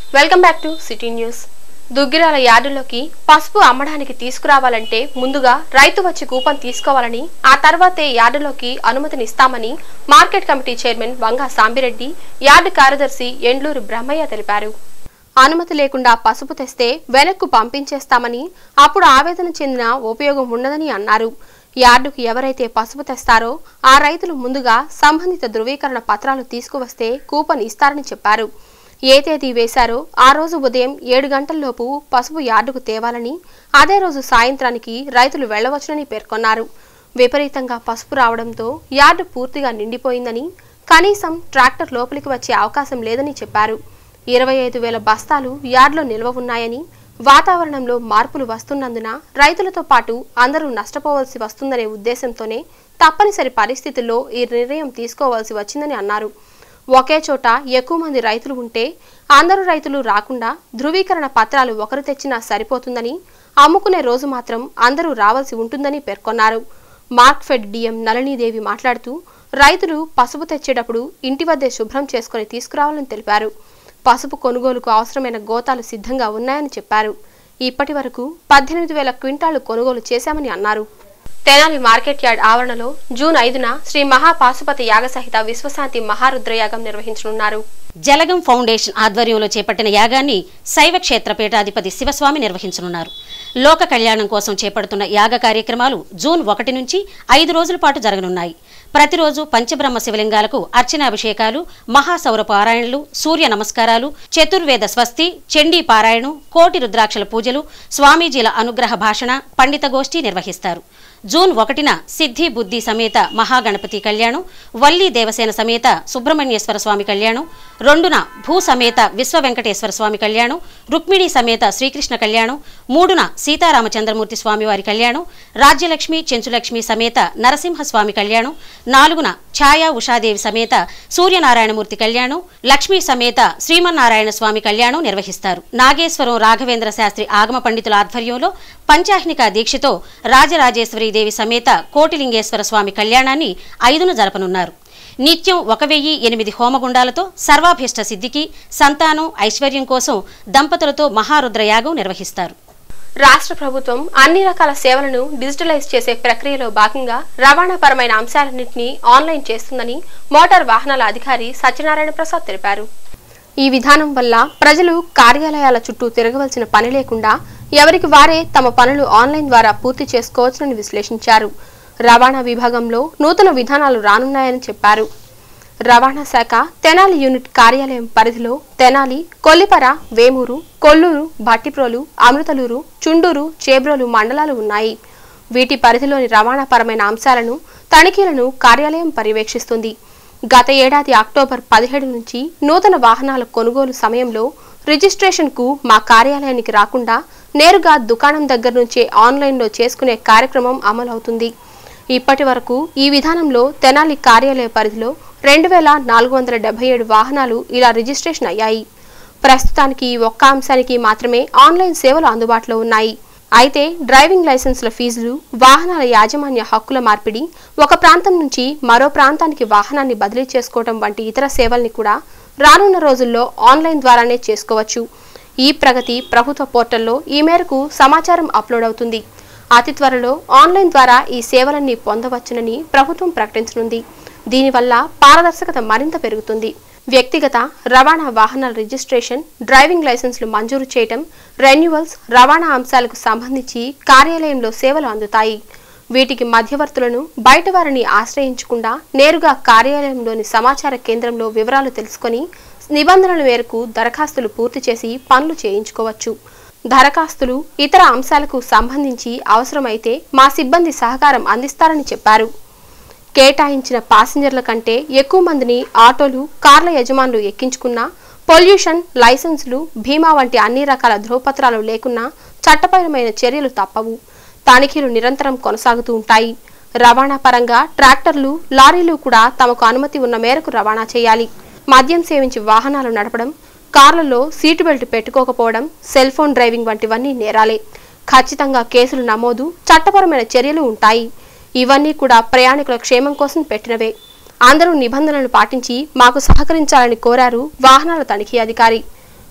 welcome back to city news Duggirala యార్డులోకి పసుపు అమ్మడానికి తీసుకురావాలంటే ముందుగా రైతు వచ్చి కూపన్ తీసుకోవాలని ఆ తర్వాతే యార్డులోకి అనుమతినిస్తామని market committee chairman Vanga Sambireddy yard కార్యదర్శి ఎండ్లూరు బ్రహ్మయ్య తెలిపారు అనుమతి లేకుండా పసుపు తెస్తే వెనక్కు పంపించేస్తామని అప్పుడు ఆవేదన చెందిన ఉపయోగం ఉండదని అన్నారు యార్డుకు ఎవరైతే పసుపు తెస్తారో ఆ రైతులు ముందుగా సంబంధిత ధృవీకరణ పత్రాలు తీసుకువస్తే కూపన్ ఇస్తారని చెప్పారు ఏ తేదీ వేశారో ఆ రోజు ఉదయం ఏడు గంటల్లోపు పసుపు యార్డుకు తేవాలని అదే రోజు సాయంత్రానికి రైతులు వెళ్లవచ్చునని పేర్కొన్నారు విపరీతంగా పసుపు రావడంతో యార్డు పూర్తిగా నిండిపోయిందని కనీసం ట్రాక్టర్ లోపలికి వచ్చే అవకాశం లేదని చెప్పారు ఇరవై ఐదు వేల బస్తాలు యార్డులో నిల్వ ఉన్నాయని వాతావరణంలో మార్పులు వస్తున్నందున రైతులతో పాటు అందరూ నష్టపోవలసి వస్తుందనే ఉద్దేశంతోనే తప్పనిసరి పరిస్థితుల్లో ఈ నిర్ణయం తీసుకోవాల్సి వచ్చిందని అన్నారు ఒకే చోట ఎక్కువ మంది రైతులు ఉంటే అందరూ రైతులు రాకుండా ధృవీకరణ పత్రాలు ఒకరు తెచ్చినా సరిపోతుందని అమ్ముకునే రోజు మాత్రం అందరూ రావాల్సి ఉంటుందని పేర్కొన్నారు మార్క్ఫెడ్ డిఎం నళనీదేవి మాట్లాడుతూ రైతులు పసుపు తెచ్చేటప్పుడు ఇంటి వద్దే శుభ్రం చేసుకుని తీసుకురావాలని తెలిపారు పసుపు కొనుగోలుకు అవసరమైన గోతాలు సిద్ధంగా ఉన్నాయని చెప్పారు ఇప్పటి వరకు పద్దెనిమిది వేల క్వింటాలు కొనుగోలు చేశామని అన్నారు తెనాలి మార్కెట్ యార్డ్ ఆవరణలో జూన్ ఐదున శ్రీ మహాపాశుపతి యాగసహిత విశ్వశాంతి మహారుద్రయాగం నిర్వహించనున్నారు జలగం ఫౌండేషన్ ఆధ్వర్యంలో చేపట్టిన యాగాన్ని శైవ క్షేత్ర పీఠాధిపతి శివస్వామి నిర్వహించనున్నారు లోక కళ్యాణం కోసం చేపడుతున్న యాగ కార్యక్రమాలు జూన్ ఒకటి నుంచి ఐదు రోజుల పాటు జరగనున్నాయి ప్రతిరోజు పంచబ్రహ్మ శివలింగాలకు అర్చనాభిషేకాలు మహాసౌర పారాయణలు సూర్య నమస్కారాలు చతుర్వేద స్వస్తి చండీ పారాయణం కోటి రుద్రాక్షల పూజలు స్వామీజీల అనుగ్రహ భాషణ పండిత గోష్ఠి నిర్వహిస్తారు జూన్ ఒకటిన సిద్ధి బుద్ధి సమేత మహాగణపతి కళ్యాణం వల్లి దేవసేన సమేత సుబ్రహ్మణ్యేశ్వర స్వామి కళ్యాణం రెండున భూ సమేత విశ్వ వెంకటేశ్వర స్వామి కళ్యాణం రుక్మిణి సమేత శ్రీకృష్ణ కళ్యాణం మూడున సీతారామచంద్రమూర్తి స్వామి వారి కళ్యాణం రాజ్యలక్ష్మి చెంచులక్ష్మి సమేత నరసింహస్వామి కళ్యాణం నాలుగున ఛాయా ఉషాదేవి సమేత సూర్యనారాయణమూర్తి కళ్యాణం లక్ష్మీ సమేత శ్రీమన్నారాయణ స్వామి కళ్యాణం నిర్వహిస్తారు నాగేశ్వరం రాఘవేంద్ర శాస్త్రి ఆగమ పండితుల ఆధ్వర్యంలో పంచాహ్నిక దీక్షతో రాజరాజేశ్వరీదేవి సమేత కోటిలింగేశ్వర స్వామి కళ్యాణాన్ని ఐదున జరపనున్నారు నిత్యం ఒక వెయ్యి ఎనిమిది హోమగుండాలతో సర్వాభీష్ట సిద్ధికి సంతానం ఐశ్వర్యం కోసం దంపతులతో మహారుద్ర యాగం నిర్వహిస్తారు రాష్ట్ర ప్రభుత్వం అన్ని రకాల సేవలను డిజిటలైజ్ చేసే ప్రక్రియలో భాగంగా రవాణాపరమైన అంశాలన్నింటినీ ఆన్లైన్ చేస్తుందని మోటార్ వాహనాల అధికారి సత్యనారాయణ ప్రసాద్ తెలిపారు ఈ విధానం వల్ల ప్రజలు కార్యాలయాల చుట్టూ తిరగవలసిన పని లేకుండా ఎవరికి వారే తమ పనులు ఆన్లైన్ ద్వారా పూర్తి చేసుకోవచ్చునని విశ్లేషించారు రవాణా విభాగంలో నూతన విధానాలు రానున్నాయని చెప్పారు రవాణా శాఖ తెనాలి యూనిట్ కార్యాలయం పరిధిలో తెనాలి కొల్లిపర వేమూరు కొల్లూరు భట్టిప్రోలు అమృతలూరు చుండూరు చేబ్రోలు మండలాలు ఉన్నాయి వీటి పరిధిలోని రవాణాపరమైన అంశాలను తనిఖీలను కార్యాలయం పర్యవేక్షిస్తుంది గత ఏడాది అక్టోబర్ పదిహేడు నుంచి నూతన వాహనాల కొనుగోలు సమయంలో రిజిస్ట్రేషన్కు మా కార్యాలయానికి రాకుండా నేరుగా దుకాణం దగ్గర నుంచే ఆన్లైన్లో చేసుకునే కార్యక్రమం అమలవుతుంది ఇప్పటి వరకు ఈ విధానంలో తెనాలి కార్యాలయ పరిధిలో రెండు వేల నాలుగు వందల డెబ్బై ఏడు వాహనాలు ఇలా రిజిస్ట్రేషన్ అయ్యాయి ప్రస్తుతానికి ఈ ఒక్క అంశానికి మాత్రమే ఆన్లైన్ సేవలు అందుబాటులో ఉన్నాయి అయితే డ్రైవింగ్ లైసెన్సుల ఫీజులు వాహనాల యాజమాన్య హక్కుల మార్పిడి ఒక ప్రాంతం నుంచి మరో ప్రాంతానికి వాహనాన్ని బదిలీ చేసుకోవడం వంటి ఇతర సేవల్ని కూడా రానున్న రోజుల్లో ఆన్లైన్ ద్వారానే చేసుకోవచ్చు ఈ ప్రగతి ప్రభుత్వ పోర్టల్లో ఈ మేరకు సమాచారం అప్లోడ్ అవుతుంది అతి త్వరలో ఆన్లైన్ ద్వారా ఈ సేవలన్నీ పొందవచ్చునని ప్రభుత్వం ప్రకటించనుంది దీనివల్ల పారదర్శకత మరింత పెరుగుతుంది వ్యక్తిగత రవాణా వాహనాల రిజిస్ట్రేషన్ డ్రైవింగ్ లైసెన్సులు మంజూరు చేయటం రెన్యువల్స్ రవాణా అంశాలకు సంబంధించి కార్యాలయంలో సేవలు అందుతాయి వీటికి మధ్యవర్తులను బయట వారిని ఆశ్రయించకుండా నేరుగా కార్యాలయంలోని సమాచార కేంద్రంలో వివరాలు తెలుసుకొని నిబంధనల మేరకు దరఖాస్తులు పూర్తి చేసి పనులు చేయించుకోవచ్చు దరఖాస్తులు ఇతర అంశాలకు సంబంధించి అవసరమైతే మా సిబ్బంది సహకారం అందిస్తారని చెప్పారు కేటాయించిన పాసింజర్ల కంటే ఎక్కువ మందిని ఆటోలు కార్ల యజమానులు ఎక్కించుకున్నా పొల్యూషన్ లైసెన్సులు బీమా వంటి అన్ని రకాల ధ్రువపత్రాలు లేకున్నా చట్టపరమైన చర్యలు తప్పవు తనిఖీలు నిరంతరం కొనసాగుతూ ఉంటాయి రవాణా పరంగా ట్రాక్టర్లు లారీలు కూడా తమకు అనుమతి ఉన్న మేరకు రవాణా చేయాలి మద్యం సేవించి వాహనాలు నడపడం కార్లలో సీటు బెల్ట్ పెట్టుకోకపోవడం సెల్ ఫోన్ డ్రైవింగ్ వంటివన్నీ నేరాలే ఖచ్చితంగా కేసులు నమోదు చట్టపరమైన చర్యలు ఉంటాయి ఇవన్నీ కూడా ప్రయాణికుల క్షేమం కోసం పెట్టినవే అందరూ నిబంధనలు పాటించి మాకు సహకరించాలని కోరారు వాహనాల తనిఖీ అధికారి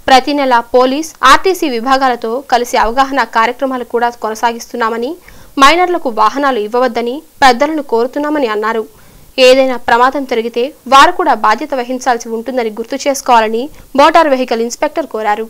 ప్రతి నెల పోలీస్ ఆర్టీసీ విభాగాలతో కలిసి అవగాహన కార్యక్రమాలు కూడా కొనసాగిస్తున్నామని మైనర్లకు వాహనాలు ఇవ్వవద్దని పెద్దలను కోరుతున్నామని అన్నారు ఏదైనా ప్రమాదం జరిగితే వారు కూడా బాధ్యత వహించాల్సి ఉంటుందని గుర్తు చేసుకోవాలని మోటార్ వెహికల్ ఇన్స్పెక్టర్ కోరారు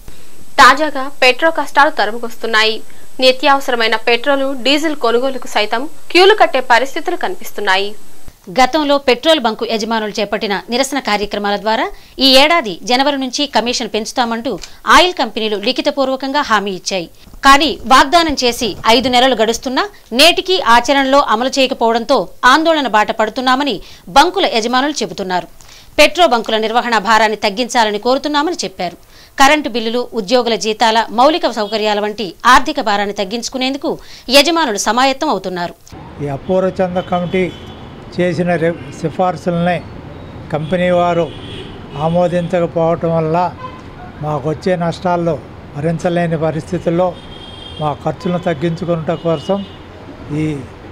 తాజాగా పెట్రో కష్టాలు తరుముకొస్తున్నాయి నిత్యావసరమైన పెట్రోలు డీజిల్ కొనుగోలుకు సైతం క్యూలు కట్టే పరిస్థితులు కనిపిస్తున్నాయి గతంలో పెట్రోల్ బంకు యజమానులు చేపట్టిన నిరసన కార్యక్రమాల ద్వారా ఈ ఏడాది జనవరి నుంచి కమిషన్ పెంచుతామంటూ ఆయిల్ కంపెనీలు లిఖితపూర్వకంగా హామీ ఇచ్చాయి కానీ వాగ్దానం చేసి ఐదు నెలలు గడుస్తున్నా నేటికి ఆచరణలో అమలు చేయకపోవడంతో ఆందోళన బాట పడుతున్నామని బంకుల యజమానులు చెబుతున్నారు పెట్రో బంకుల నిర్వహణ భారాన్ని తగ్గించాలని కోరుతున్నామని చెప్పారు కరెంటు బిల్లులు ఉద్యోగుల జీతాల మౌలిక సౌకర్యాల వంటి ఆర్థిక భారాన్ని తగ్గించుకునేందుకు యజమానులు సమాయత్తం అవుతున్నారు ఈ అపూర్వ చంద కమిటీ చేసిన రె సిఫార్సులనే కంపెనీ వారు ఆమోదించకపోవటం వల్ల మాకు వచ్చే నష్టాల్లో భరించలేని పరిస్థితుల్లో మా ఖర్చులను తగ్గించుకున్నట కోసం ఈ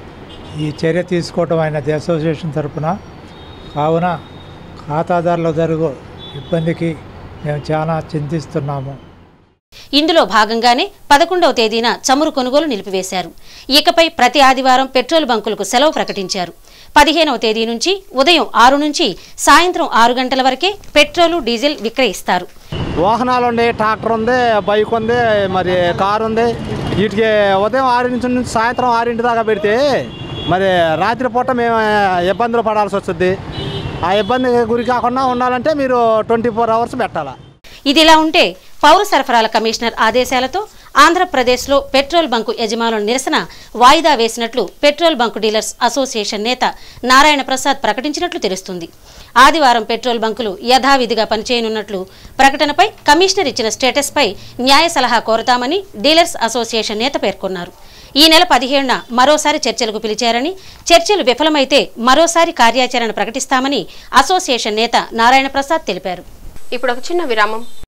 ఈ చర్య తీసుకోవటం అయినది అసోసియేషన్ తరపున కావున ఖాతాదారులకు జరుగు ఇబ్బందికి మేము చాలా చింతిస్తున్నాము ఇందులో భాగంగానే పదకొండవ తేదీన చమురు కొనుగోలు నిలిపివేశారు ఇకపై ప్రతి ఆదివారం పెట్రోల్ బంకులకు సెలవు ప్రకటించారు పదిహేనవ తేదీ నుంచి ఉదయం ఆరు నుంచి సాయంత్రం ఆరు గంటల వరకే పెట్రోలు డీజిల్ విక్రయిస్తారు వాహనాలు ఉంది ట్రాక్టర్ ఉంది బైక్ ఉంది మరి కారు ఉంది వీటికి ఉదయం ఆరింటి నుంచి సాయంత్రం ఆరింటి దాకా పెడితే మరి రాత్రిపూట మేము ఇబ్బందులు పడాల్సి వస్తుంది ఆ ఇబ్బంది గురి కాకుండా ఉండాలంటే మీరు ట్వంటీ ఫోర్ అవర్స్ పెట్టాలా ఇదిలా ఉంటే పౌర సరఫరాల కమిషనర్ ఆదేశాలతో ఆంధ్రప్రదేశ్లో పెట్రోల్ బంకు యజమానుల నిరసన వాయిదా వేసినట్లు పెట్రోల్ బంకు డీలర్స్ అసోసియేషన్ నేత నారాయణ ప్రసాద్ ప్రకటించినట్లు తెలుస్తుంది ఆదివారం పెట్రోల్ బంకులు యథావిధిగా పనిచేయనున్నట్లు ప్రకటనపై కమిషనర్ ఇచ్చిన స్టేటస్పై న్యాయ సలహా కోరతామని డీలర్స్ అసోసియేషన్ నేత పేర్కొన్నారు ఈ నెల పదిహేడున మరోసారి చర్చలకు పిలిచారని చర్చలు విఫలమైతే మరోసారి కార్యాచరణ ప్రకటిస్తామని అసోసియేషన్ నేత నారాయణ ప్రసాద్ తెలిపారు ఇప్పుడు ఒక చిన్న విరామం